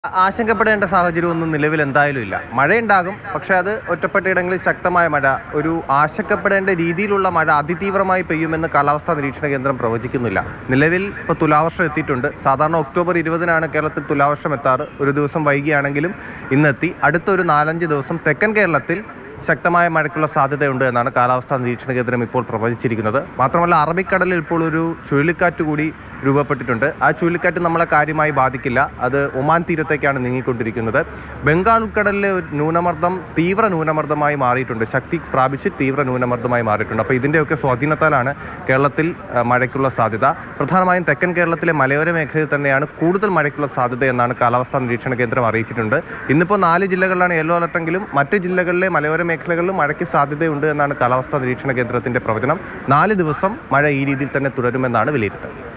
ആശങ്കപ്പെടേണ്ട സാഹചര്യമൊന്നും നിലവിൽ എന്തായാലും ഇല്ല മഴയുണ്ടാകും പക്ഷേ അത് ഒറ്റപ്പെട്ട ഇടങ്ങളിൽ ശക്തമായ മഴ ഒരു ആശങ്കപ്പെടേണ്ട രീതിയിലുള്ള മഴ അതിതീവ്രമായി പെയ്യുമെന്ന് കാലാവസ്ഥാ നിരീക്ഷണ കേന്ദ്രം പ്രവചിക്കുന്നില്ല നിലവിൽ ഇപ്പോൾ തുലാവർഷം എത്തിയിട്ടുണ്ട് സാധാരണ ഒക്ടോബർ ഇരുപതിനാണ് കേരളത്തിൽ തുലാവർഷം എത്താറ് ഒരു ദിവസം വൈകിയാണെങ്കിലും ഇന്നെത്തി അടുത്ത ഒരു നാലഞ്ച് ദിവസം തെക്കൻ കേരളത്തിൽ ശക്തമായ മഴയ്ക്കുള്ള സാധ്യതയുണ്ട് എന്നാണ് കാലാവസ്ഥാ നിരീക്ഷണ കേന്ദ്രം ഇപ്പോൾ പ്രവചിച്ചിരിക്കുന്നത് മാത്രമല്ല അറബിക്കടലിൽ ഇപ്പോൾ ഒരു ചുഴലിക്കാറ്റ് കൂടി രൂപപ്പെട്ടിട്ടുണ്ട് ആ ചുഴലിക്കാറ്റ് നമ്മളെ കാര്യമായി ബാധിക്കില്ല അത് ഒമാൻ തീരത്തേക്കാണ് നീങ്ങിക്കൊണ്ടിരിക്കുന്നത് ബംഗാൾ ഉൾക്കടലിലെ ഒരു ന്യൂനമർദ്ദം തീവ്ര ന്യൂനമർദ്ദമായി മാറിയിട്ടുണ്ട് ശക്തി പ്രാപിച്ച് തീവ്ര ന്യൂനമർദ്ദമായി മാറിയിട്ടുണ്ട് അപ്പോൾ ഇതിൻ്റെയൊക്കെ സ്വാധീനത്താലാണ് കേരളത്തിൽ ആ, മഴയ്ക്കുള്ള സാധ്യത പ്രധാനമായും തെക്കൻ കേരളത്തിലെ മലയോര മേഖലയിൽ തന്നെയാണ് കൂടുതൽ മഴയ്ക്കുള്ള സാധ്യത എന്നാണ് കാലാവസ്ഥാ നിരീക്ഷണ കേന്ദ്രം അറിയിച്ചിട്ടുണ്ട് ഇന്നിപ്പോൾ നാല് ജില്ലകളിലാണ് യെല്ലോ അലർട്ടെങ്കിലും മറ്റ് ജില്ലകളിലെ മലയോര മേഖലകളിലും മഴയ്ക്ക് സാധ്യതയുണ്ട് എന്നാണ് കാലാവസ്ഥാ നിരീക്ഷണ കേന്ദ്രത്തിന്റെ പ്രവചനം നാല് ദിവസം മഴ ഈ രീതിയിൽ തന്നെ തുടരുമെന്നാണ് വിലയിരുത്തൽ